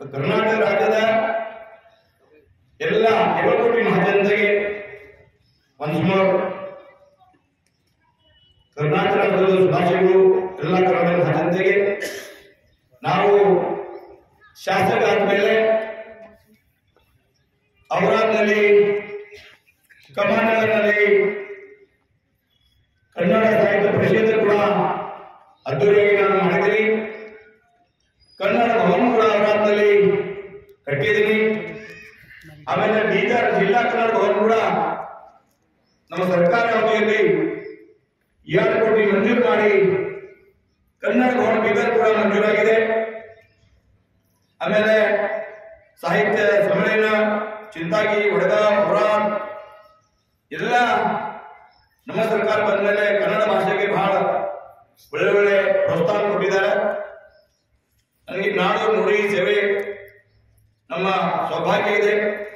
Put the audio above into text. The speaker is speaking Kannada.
ಕರ್ನಾಟಕ ರಾಜ್ಯದ ಎಲ್ಲ ಏಳು ಕೋಟಿ ಮಹಾಜನತೆಗೆ ಒನ್ಸ್ ಮೋರ್ ಕರ್ನಾಟಕ ರಾಜ್ಯದ ಶುಭಾಶಯಗಳು ಎಲ್ಲ ಕನ್ನಡ ಮಹಾಜನತೆಗೆ ನಾವು ಶಾಸಕ ಆದ್ಮೇಲೆ ಔರಾದ್ನಲ್ಲಿ ಕಮಾಂಡರ್ನಲ್ಲಿ ಕನ್ನಡ ಸಾಹಿತ್ಯ ಪರಿಷತ್ ಕೂಡ ಅದ್ದೂರಿಯಾಗಿ ನಾನು ಮಾಡಿದ್ದೀನಿ ಕನ್ನಡ ಭವನ ಕೂಡ ಔರಾದ್ನಲ್ಲಿ ಕಟ್ಟಿದ್ದೀನಿ ಆಮೇಲೆ ಬೀದರ್ ಜಿಲ್ಲಾ ಕನ್ನಡ ಭವನ ಕೂಡ ನಮ್ಮ ಸರ್ಕಾರ ಅವಧಿಯಲ್ಲಿ ಎರಡು ಕೋಟಿ ಮಂಜೂರು ಮಾಡಿ ಕನ್ನಡ ಭವನ ಬೀದರ್ ಕೂಡ ಮಂಜೂರಾಗಿದೆ ಆಮೇಲೆ ಸಾಹಿತ್ಯ ಸಮ್ಮೇಳನ ಚಿಂತಾಗಿ ವಡಗ ಹೊರಾನ್ ಎಲ್ಲ ನಮ್ಮ ಸರ್ಕಾರ ಬಂದ ಮೇಲೆ ಕನ್ನಡ ಭಾಷೆಗೆ ಬಹಳ ಒಳ್ಳೆ ಒಳ್ಳೆ ಪ್ರೋತ್ಸಾಹ ಕೊಟ್ಟಿದ್ದಾರೆ ನನಗೆ ನಾಡು ನುಡಿ ಸೇವೆ ನಮ್ಮ ಸೌಭಾಗ್ಯ ಇದೆ